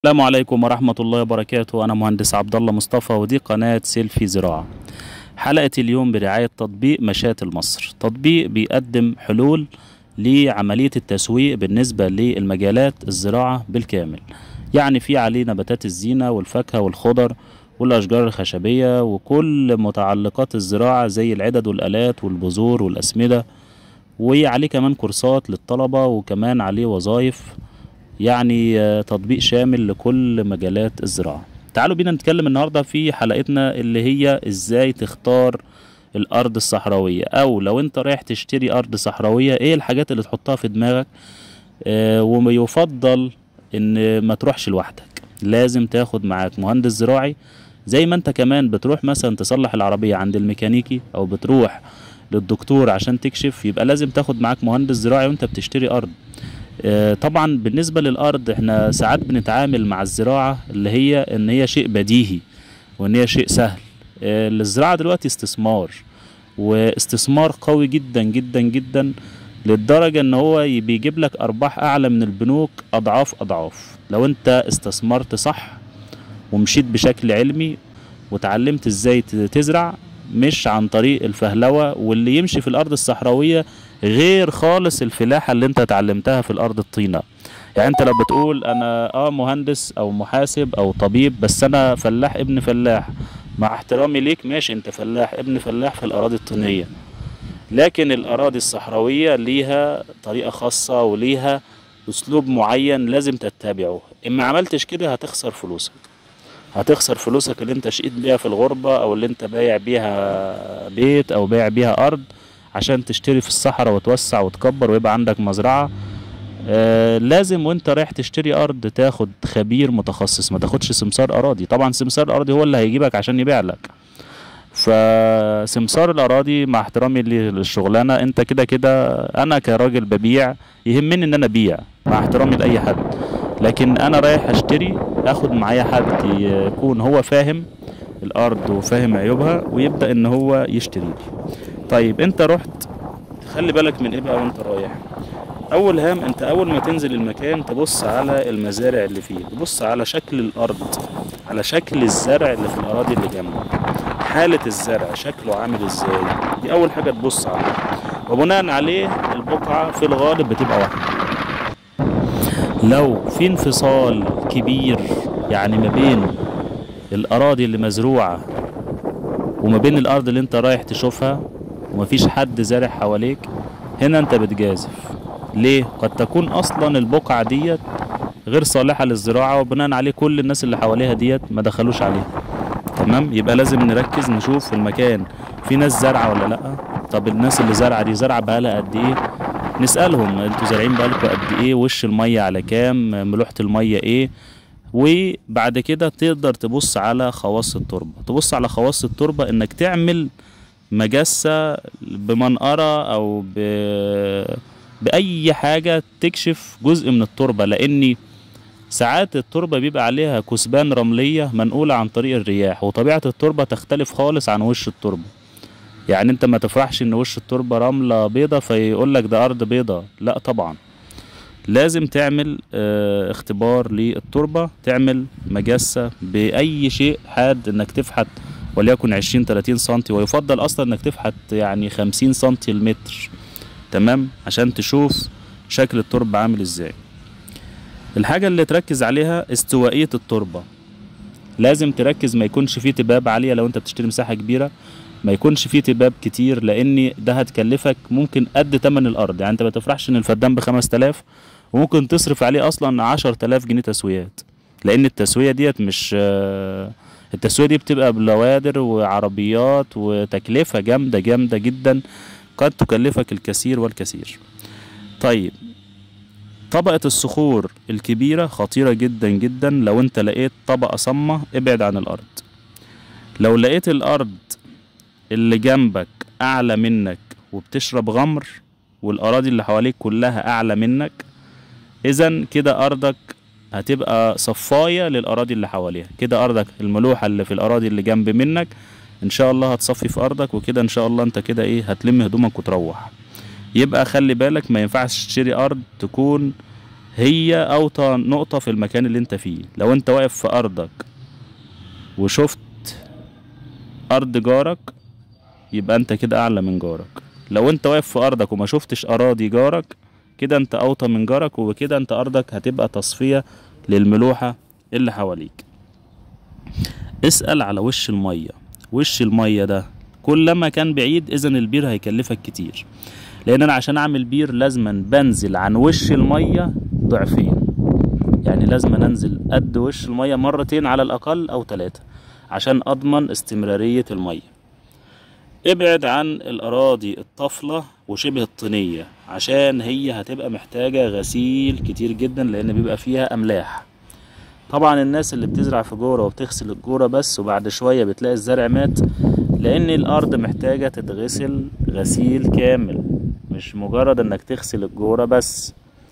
السلام عليكم ورحمة الله وبركاته أنا مهندس عبد الله مصطفى ودي قناة سيلفي زراعة حلقة اليوم برعاية تطبيق مشاتل مصر تطبيق بيقدم حلول لعملية التسويق بالنسبة للمجالات الزراعة بالكامل يعني في عليه نباتات الزينة والفاكهة والخضر والأشجار الخشبية وكل متعلقات الزراعة زي العدد والآلات والبذور والأسمدة وعليه كمان كورسات للطلبة وكمان عليه وظائف يعني آه، تطبيق شامل لكل مجالات الزراعة تعالوا بينا نتكلم النهاردة في حلقتنا اللي هي ازاي تختار الأرض الصحراوية أو لو أنت رايح تشتري أرض صحراوية ايه الحاجات اللي تحطها في دماغك آه ويفضل ان ما تروحش لوحدك لازم تاخد معاك مهندس زراعي زي ما انت كمان بتروح مثلا تصلح العربية عند الميكانيكي او بتروح للدكتور عشان تكشف يبقى لازم تاخد معاك مهندس زراعي وانت بتشتري ارض آه، طبعا بالنسبة للأرض احنا ساعات بنتعامل مع الزراعة اللي هي ان هي شيء بديهي وان هي شيء سهل آه، الزراعة دلوقتي استثمار واستثمار قوي جدا جدا جدا للدرجة ان هو ي- بيجيب لك ارباح اعلى من البنوك اضعاف اضعاف لو انت استثمرت صح ومشيت بشكل علمي وتعلمت ازاي ت- تزرع مش عن طريق الفهلوة واللي يمشي في الارض الصحراوية غير خالص الفلاحة اللي انت اتعلمتها في الارض الطينة يعني انت لو بتقول انا اه مهندس او محاسب او طبيب بس انا فلاح ابن فلاح مع احترامي ليك ماشي انت فلاح ابن فلاح في الاراضي الطينية لكن الاراضي الصحراوية ليها طريقة خاصة وليها اسلوب معين لازم تتبعه اما عملتش كده هتخسر فلوسك هتخسر فلوسك اللي انت شقيت بيها في الغربة او اللي انت بايع بيها بيت او بايع بيها ارض عشان تشتري في الصحراء وتوسع وتكبر ويبقى عندك مزرعة آه لازم وانت رايح تشتري ارض تاخد خبير متخصص ما تاخدش سمسار اراضي طبعا سمسار الاراضي هو اللي هيجيبك عشان يبيع لك فسمسار الاراضي مع احترامي لي- للشغلانه انت كده كده انا كراجل ببيع يهمني ان انا ابيع مع احترامي لاي حد لكن انا رايح اشتري اخد معايا حد يكون هو فاهم الارض وفاهم عيوبها ويبدا ان هو يشتري لي طيب انت رحت خلي بالك من ايه بقى وانت رايح اول هام انت اول ما تنزل المكان تبص على المزارع اللي فيه تبص على شكل الارض على شكل الزرع اللي في الاراضي اللي جنبك حالة الزرع شكله عامل ازاي دي اول حاجة تبص عليها وبناء عليه البقعة في الغالب بتبقى واحدة لو في انفصال كبير يعني ما بين الاراضي اللي مزروعة وما بين الارض اللي انت رايح تشوفها ومفيش حد زارع حواليك هنا انت بتجازف ليه قد تكون اصلا البقعة ديت غير صالحة للزراعة وبناء عليه كل الناس اللي حواليها ديت ما دخلوش عليها تمام يبقى لازم نركز نشوف المكان في ناس زارعة ولا لا طب الناس اللي زارعة دي زارعة بقالها قد ايه نسألهم انتوا زارعين بقالكوا قد ايه وش المية على كام ملوحة المية ايه وبعد كده تقدر تبص على خواص التربة تبص على خواص التربة انك تعمل مجسة بمنقرة او ب... بأي حاجة تكشف جزء من التربة لأني ساعات التربة بيبقى عليها كثبان رملية منقولة عن طريق الرياح وطبيعة التربة تختلف خالص عن وش التربة يعني انت ما تفرحش ان وش التربة رملة بيضة فيقول لك ده ارض بيضة لا طبعا لازم تعمل اه اختبار للتربة تعمل مجسة بأي شيء حاد انك تفحت وليكن عشرين تلاتين سنتي ويفضل اصلا انك تفحت يعني خمسين سنتي المتر تمام عشان تشوف شكل التربة عامل ازاي الحاجة اللي تركز عليها استوائية التربة لازم تركز ما يكونش فيه تباب عالية لو انت بتشتري مساحة كبيرة ما يكونش فيه تباب كتير لان ده هتكلفك ممكن قد تمن الارض يعني انت ما تفرحش ان الفدان بخمس تلاف وممكن تصرف عليه اصلا عشر تلاف جنيه تسويات لان التسوية ديت مش آه، التسوية دي بتبقى بلوادر وعربيات وتكلفة جامدة جامدة جدا قد تكلفك الكثير والكثير طيب طبقة الصخور الكبيرة خطيرة جدا جدا لو انت لقيت طبقة صمة ابعد عن الارض لو لقيت الارض اللي جنبك اعلى منك وبتشرب غمر والاراضي اللي حواليك كلها اعلى منك اذا كده ارضك هتبقى صفاية للاراضي اللي حواليها كده ارضك الملوحة اللي في الاراضي اللي جنب منك ان شاء الله هتصفي في ارضك وكده ان شاء الله انت كده ايه هتلم هدومك وتروح يبقى خلي بالك ما ينفعش تشتري ارض تكون هي اوطى نقطة في المكان اللي انت فيه لو انت واقف في ارضك وشفت ارض جارك يبقى انت كده اعلى من جارك لو انت واقف في ارضك وما شفتش اراضي جارك كده انت اوطى من جارك وبكده انت ارضك هتبقى تصفية للملوحة اللي حواليك اسأل على وش المية وش المية ده كلما كان بعيد اذا البير هيكلفك كتير لان انا عشان اعمل بير لازما بنزل عن وش المية ضعفين يعني لازم انزل قد وش المية مرتين على الاقل او ثلاثة عشان اضمن استمرارية المية ابعد عن الاراضي الطفلة وشبه الطينية عشان هي هتبقى محتاجة غسيل كتير جدا لان بيبقى فيها املاح طبعا الناس اللي بتزرع في جورة وبتغسل الجورة بس وبعد شوية بتلاقي الزرع مات لان الارض محتاجة تتغسل غسيل كامل مش مجرد انك تغسل الجورة بس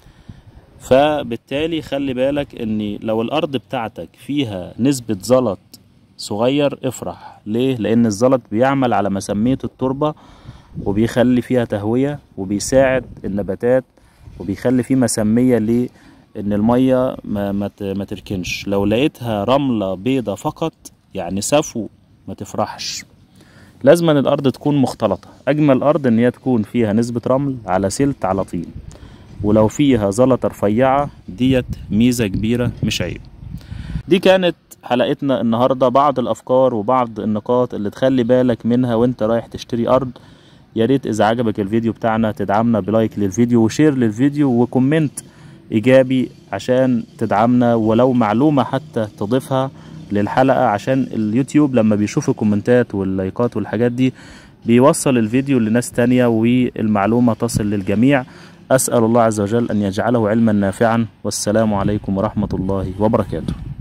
فبالتالي خلي بالك ان لو الارض بتاعتك فيها نسبة زلط صغير افرح ليه لان الزلط بيعمل على مسمية التربة وبيخلي فيها تهوية وبيساعد النباتات وبيخلي فيه مسمية ليه ان المية ما, ما, ت- ما تركنش لو لقيتها رملة بيضة فقط يعني سفو ما تفرحش لازما الارض تكون مختلطة اجمل ارض ان هي تكون فيها نسبة رمل على سلت على طين ولو فيها زلطة رفيعة ديت ميزة كبيرة مش عيب دي كانت حلقتنا النهاردة بعض الافكار وبعض النقاط اللي تخلي بالك منها وانت رايح تشتري ارض يا ريت اذا عجبك الفيديو بتاعنا تدعمنا بلايك للفيديو وشير للفيديو وكومنت ايجابي عشان تدعمنا ولو معلومة حتى تضيفها للحلقة عشان اليوتيوب لما بيشوف الكومنتات واللايكات والحاجات دي بيوصل الفيديو لناس تانية والمعلومة تصل للجميع أسأل الله عز وجل أن يجعله علما نافعا والسلام عليكم ورحمة الله وبركاته